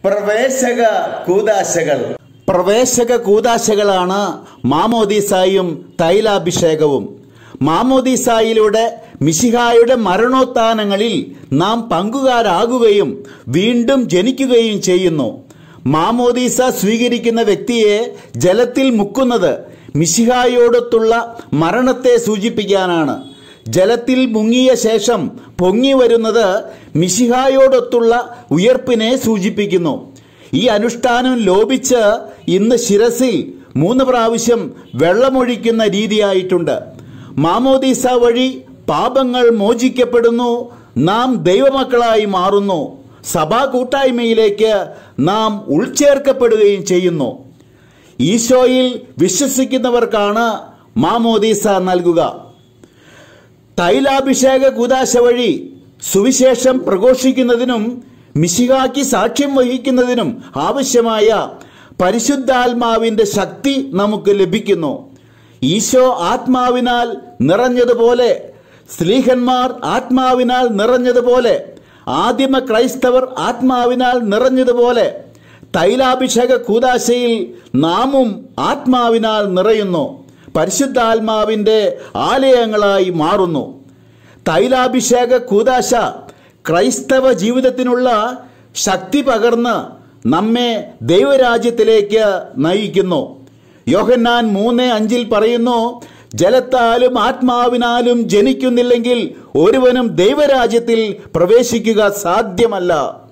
പ്രവേശക കൂതാശകൾ പ്രവേശക കൂതാശകളാണ് മാമോദീസായും തൈലാഭിഷേകവും മാമോദീസായിലൂടെ മിശിഹായുടെ മരണോത്ഥാനങ്ങളിൽ നാം പങ്കുകാരാകുകയും വീണ്ടും ജനിക്കുകയും ചെയ്യുന്നു മാമോദീസ സ്വീകരിക്കുന്ന വ്യക്തിയെ ജലത്തിൽ മുക്കുന്നത് മിശിഹായോടൊത്തുള്ള മരണത്തെ സൂചിപ്പിക്കാനാണ് ജലത്തിൽ മുങ്ങിയ ശേഷം പൊങ്ങി വരുന്നത് മിശിഹായോടൊത്തുള്ള ഉയർപ്പിനെ സൂചിപ്പിക്കുന്നു ഈ അനുഷ്ഠാനം ലോപിച്ച് ഇന്ന് ശിരസിൽ മൂന്ന് പ്രാവശ്യം വെള്ളമൊഴിക്കുന്ന രീതിയായിട്ടുണ്ട് മാമോദീസ വഴി പാപങ്ങൾ മോചിക്കപ്പെടുന്നു നാം ദൈവമക്കളായി മാറുന്നു സഭാ കൂട്ടായ്മയിലേക്ക് നാം ഉൾച്ചേർക്കപ്പെടുകയും ചെയ്യുന്നു ഈശോയിൽ വിശ്വസിക്കുന്നവർക്കാണ് മാമോദീസ നൽകുക തൈലാഭിഷേക കൂതാശ വഴി സുവിശേഷം പ്രഘോഷിക്കുന്നതിനും മിശിഹാക്കി സാക്ഷ്യം വഹിക്കുന്നതിനും ആവശ്യമായ പരിശുദ്ധാത്മാവിന്റെ ശക്തി നമുക്ക് ലഭിക്കുന്നു ഈശോ ആത്മാവിനാൽ നിറഞ്ഞതുപോലെ സ്ത്രീഹന്മാർ ആത്മാവിനാൽ നിറഞ്ഞതുപോലെ ആദിമ ക്രൈസ്തവർ ആത്മാവിനാൽ നിറഞ്ഞതുപോലെ തൈലാഭിഷേക കൂതാശയിൽ നാമും ആത്മാവിനാൽ നിറയുന്നു പരിശുദ്ധാത്മാവിന്റെ ആലയങ്ങളായി മാറുന്നു തൈലാഭിഷേക കൂതാശ ക്രൈസ്തവ ജീവിതത്തിനുള്ള ശക്തി പകർന്ന് നമ്മെ ദൈവരാജ്യത്തിലേക്ക് നയിക്കുന്നു യോഹന്നാൻ മൂന്ന് അഞ്ചിൽ പറയുന്നു ജലത്താലും ആത്മാവിനാലും ജനിക്കുന്നില്ലെങ്കിൽ ഒരുവനും ദൈവരാജ്യത്തിൽ പ്രവേശിക്കുക സാധ്യമല്ല